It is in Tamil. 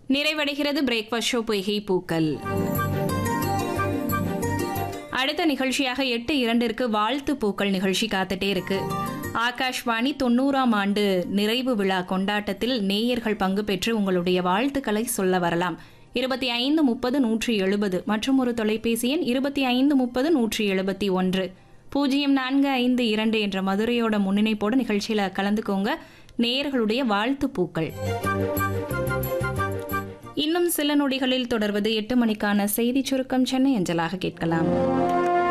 நிறைவடைகிறது பிரேக்ஃபாஸ்ட் ஷோ பொய்கை பூக்கள் அடுத்த நிகழ்ச்சியாக எட்டு இரண்டிற்கு வாழ்த்து பூக்கள் நிகழ்ச்சி காத்துட்டே இருக்கு ஆகாஷ்வாணி தொண்ணூறாம் ஆண்டு நிறைவு விழா கொண்டாட்டத்தில் நேயர்கள் பங்கு பெற்று உங்களுடைய வாழ்த்துக்களை சொல்ல வரலாம் இருபத்தி ஐந்து முப்பது நூற்றி எழுபது மற்றும் ஒரு தொலைபேசி எண் இருபத்தி ஐந்து முப்பது நூற்றி எழுபத்தி ஒன்று பூஜ்ஜியம் நான்கு ஐந்து இரண்டு என்ற மதுரையோட முன்னிணைப்போடு நிகழ்ச்சியில கலந்துக்கோங்க நேயர்களுடைய வாழ்த்து பூக்கள் இன்னும் சில நொடிகளில் தொடர்வது எட்டு மணிக்கான செய்தி சுருக்கம் சென்னை அஞ்சலாக கேட்கலாம்